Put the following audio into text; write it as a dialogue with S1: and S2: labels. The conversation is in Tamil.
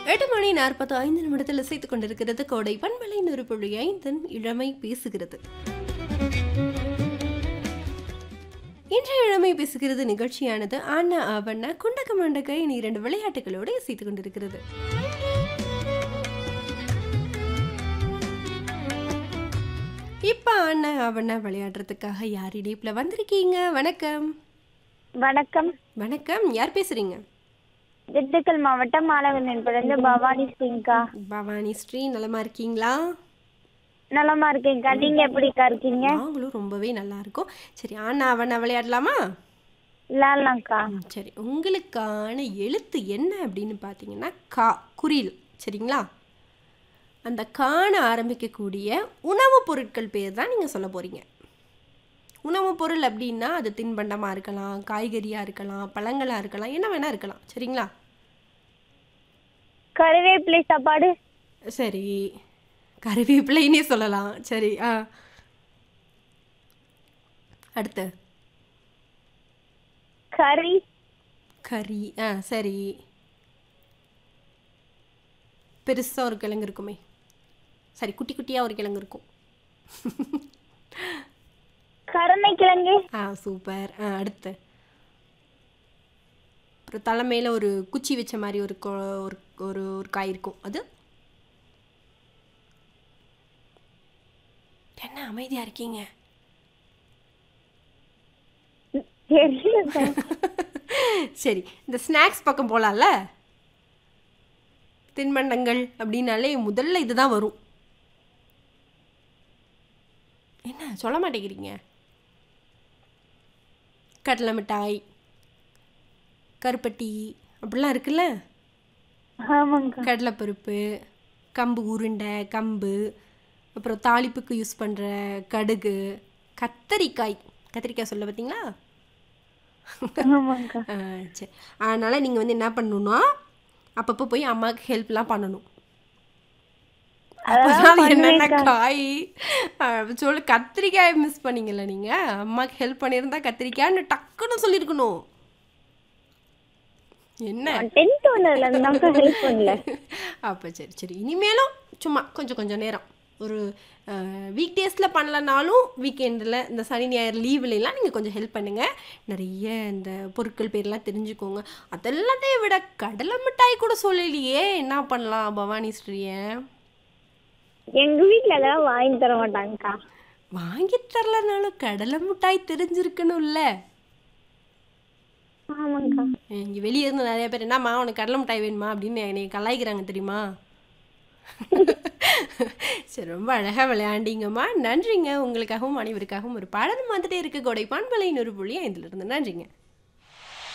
S1: எட்டு மணி நாற்பத்தி ஐந்து நிமிடத்தில் இசைத்துக் கொண்டிருக்கிறது கோடை பண்பலை நூறு புள்ளி ஐந்தன் இளமை பேசுகிறது இன்றைய இளமை பேசுகிறது நிகழ்ச்சியானது ஆனா ஆவண்ணா குண்டக்க மண்டக்க இனி இரண்டு விளையாட்டுகளோடு இசைத்துக் கொண்டிருக்கிறது இப்ப அண்ணா அவண்ணா விளையாடுறதுக்காக யார் இணைப்புல வந்திருக்கீங்க வணக்கம்
S2: வணக்கம்
S1: வணக்கம் யார் பேசுறீங்க
S2: திண்டுக்கல் மாவட்டம் மாலவனிலிருந்து பவானி சிங்க்கா
S1: பவானி ஸ்ரீ நலமா இருக்கீங்களா
S2: நலமா இருக்கேன்க்கா நீங்க எப்படிக்கா இருக்கீங்க
S1: நாங்களும் ரொம்பவே நல்லா இருக்கோம் சரி ஆனா அவண்ணா விளையாடலாமா
S2: விளாட்லாம்க்கா
S1: ம், சரி உங்களுக்கான எழுத்து என்ன அப்படின்னு பார்த்தீங்கன்னா கா குறில் சரிங்களா அந்த காண ஆரம்பிக்கக்கூடிய உணவுப் பொருட்கள் பேர் தான் நீங்கள் சொல்ல போகிறீங்க உணவுப் பொருள் அப்படின்னா அது தின்பண்டமாக இருக்கலாம் காய்கறியாக இருக்கலாம் பழங்களாக இருக்கலாம் என்ன வேணால் இருக்கலாம் சரிங்களா
S2: கருவேப்பிலை சாப்பாடு
S1: சரி கருவேப்பிலைன்னே சொல்லலாம் சரி ஆ அடுத்து
S2: கறி
S1: கறி ஆ சரி பெருசாக ஒரு கிழங்கு இருக்குமே சரி குட்டி குட்டியாக ஒரு கிழங்கு இருக்கும்
S2: கருணைக்கிழங்கு
S1: ஆ சூப்பர் ஆ அடுத்து அப்புறம் தலைமையில் ஒரு குச்சி வச்ச மாதிரி ஒரு கொ- ஒரு ஒரு ஒரு காய் இருக்கும் அது என்ன அமைதியாக இருக்கீங்க
S2: தெரியலக்கா
S1: சரி இந்த ஸ்நாக்ஸ் பக்கம் போகலாம்ல தின்பண்டங்கள் அப்படின்னாலே முதல்ல இதுதான் வரும் என்ன சொல்ல மாட்டேங்கிறீங்க கடலை மிட்டாய் கருப்பட்டி அப்படிலாம் இருக்குல்ல
S2: ஆமாங்கக்கா
S1: கடலைப்பருப்பு கம்பு உருண்டை கம்பு அப்புறம் தாளிப்புக்கு யூஸ் பண்ணுற கடுகு கத்தரிக்காய் கத்திரிக்காய் சொல்ல பார்த்தீங்களா
S2: ஆமாங்கக்கா
S1: ஆ, சரி அதனால் நீங்கள் வந்து என்ன பண்ணணும்னா அப்பப்போ போய் அம்மாவுக்கு ஹெல்ப்லாம் பண்ணணும் அப்பதான் அது என்னென்ன காய் ஆ, சொல்லு கத்திரிக்காய் மிஸ் பண்ணீங்கல்ல நீங்கள் அம்மாவுக்கு ஹெல்ப் பண்ணியிருந்தா கத்திரிக்காய்னு டக்குன்னு சொல்லியிருக்கணும் என்ன
S2: டென்த் வந்ததுல இருந்தாக்கா ஹெல்ப் பண்ணல
S1: அப்போ சரி சரி இனிமேலும் சும்மா கொஞ்சம் கொஞ்சம் நேரம் ஒரு வீக் டேஸில் பண்ணலனாலும் வீக்கெண்டில் இந்த சனி ஞாயிறு லீவ்லாம் நீங்கள் கொஞ்சம் ஹெல்ப் பண்ணுங்கள் நிறைய இந்த பொருட்கள் பேர்லாம் தெரிஞ்சுக்கோங்க அதெல்லாத்தையும் விட கடலை மிட்டாய் கூட சொல்லலையே என்ன பண்ணலாம் பவானி ஸ்ரீயை
S2: எங்க வீட்ல அதெல்லாம் வாங்கி தர மாட்டாங்கக்கா
S1: வாங்கி தரலனாலும் கடலை மிட்டாய் தெரிஞ்சிருக்கணும்ல
S2: ஆமாங்கக்கா
S1: இங்கே வெளியே இருந்து நிறைய பேர் என்னம்மா உனக்கு கடலை மிட்டாய் வேணுமா அப்படின்னு என்னை கலாய்க்கிறாங்க தெரியுமா சரி ரொம்ப அழகாக விளையாண்டிங்கம்மா நன்றிங்க உங்களுக்காகவும் அனைவருக்காகவும் ஒரு பாடல் வந்துட்டே இருக்கு கோடை பான்பலை நூறு புள்ளி ஐந்துல இருந்து நன்றிங்க